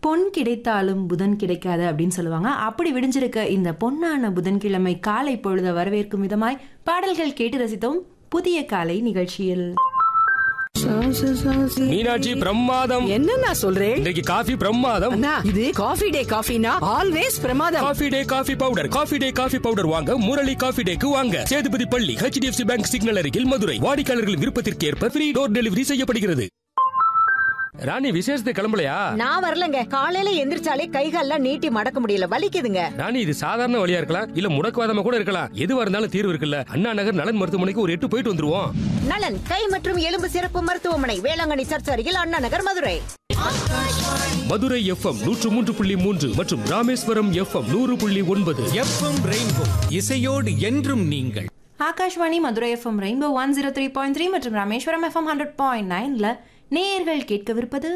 பொன் கிடைத்தாலும் புதன் கிடைக்காது அப்படின்னு சொல்லுவாங்க அப்படி விடிஞ்சிருக்க இந்த பொன்னான புதன்கிழமை காலை பொழுத வரவேற்கும் விதமாய் பாடல்கள் கேட்டு ரசித்தோம் புதிய காலை நிகழ்ச்சியில் மீனாட்சி பிரமாதம் என்ன நான் சொல்றேன் இன்றைக்கு காஃபி பிரமாதம் அண்ணா இது காஃபி டே காஃபினா ஆல்வேஸ் பிரமாதம் coffee day coffee powder coffee day coffee powder வாங்க முரளி காஃபி டேக்கு வாங்க சேதுபதி பள்ளி ஹெச்டிஎஃப்சி பேங்க் சிக்னல் அருகில் மதுரை வாடிக்கையாளர்கள் விருப்பத்திற்கு ஏற்ப ஃப்ரீ டோர் டெலிவரி செய்யப்படுகிறது ராணி விசேஷத்துக்கு கிளம்பலையா நான் வரலங்க காலையில எந்திரிச்சாலே கைகால்லாம் நீட்டி மடக்க முடியல வலிக்குதுங்க ராணி இது சாதாரண வழியா இருக்கலாம் இல்ல முடக்குவாதமா கூட இருக்கலாம் எதுவா இருந்தாலும் தீர்வு இருக்குல்ல அண்ணா நகர் நலன் மருத்துவமனைக்கு ஒரு எட்டு போயிட்டு வந்துருவோம் நலன் கை மற்றும் எலும்பு சிறப்பு மருத்துவமனை வேளாங்கண்ணி சர்ச் அருகில் அண்ணா நகர் மதுரை மதுரை எஃப்எம் நூற்று மூன்று புள்ளி மூன்று மற்றும் ராமேஸ்வரம் எஃப்எம் நூறு புள்ளி ஒன்பது எஃப்எம் ரெயின்போ இசையோடு என்றும் நீங்கள் Akashvani Madurai FM rainbow one zero three point three மற்றும் ராமேஸ்வரம் எஃப்எம் ஹண்ட்ரட் பாயிண்ட் நைன்ல நேயர்கள் கேட்கவிருப்பது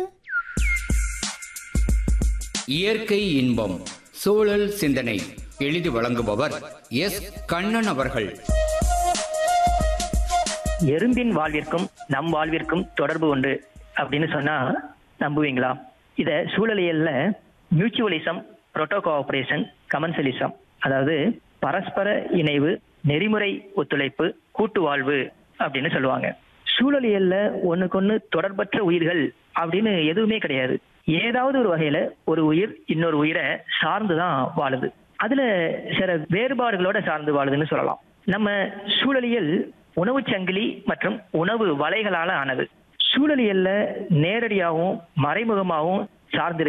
இயற்கை இன்பம் சூழல் சிந்தனை எழுதி வழங்குபவர் எஸ் கண்ணன் அவர்கள் எறும்பின் வாழ்விற்கும் நம் வாழ்விற்கும் தொடர்பு உண்டு அப்படின்னு சொன்னா நம்புவீங்களா இத சூழலியல்ல மியூச்சுவலிசம் புரோட்டோ கோஆபரேஷன் கமன்சலிசம் அதாவது பரஸ்பர இணைவு நெறிமுறை ஒத்துழைப்பு கூட்டு வாழ்வு அப்படின்னு சொல்லுவாங்க சூழலியல்ல ஒண்ணுக்கொன்னு தொடர்பற்ற உயிர்கள் அப்படின்னு எதுவுமே கிடையாது ஏதாவது ஒரு வகையில ஒரு உயிர் இன்னொரு உயிரை சார்ந்துதான் வாழுது அதுல சில வேறுபாடுகளோட சார்ந்து வாழுதுன்னு சொல்லலாம் நம்ம சூழலியல் உணவு சங்கிலி மற்றும் உணவு வலைகளால ஆனது சூழலியல்ல நேரடியாகவும் மறைமுகமாகவும் சார்ந்திருக்க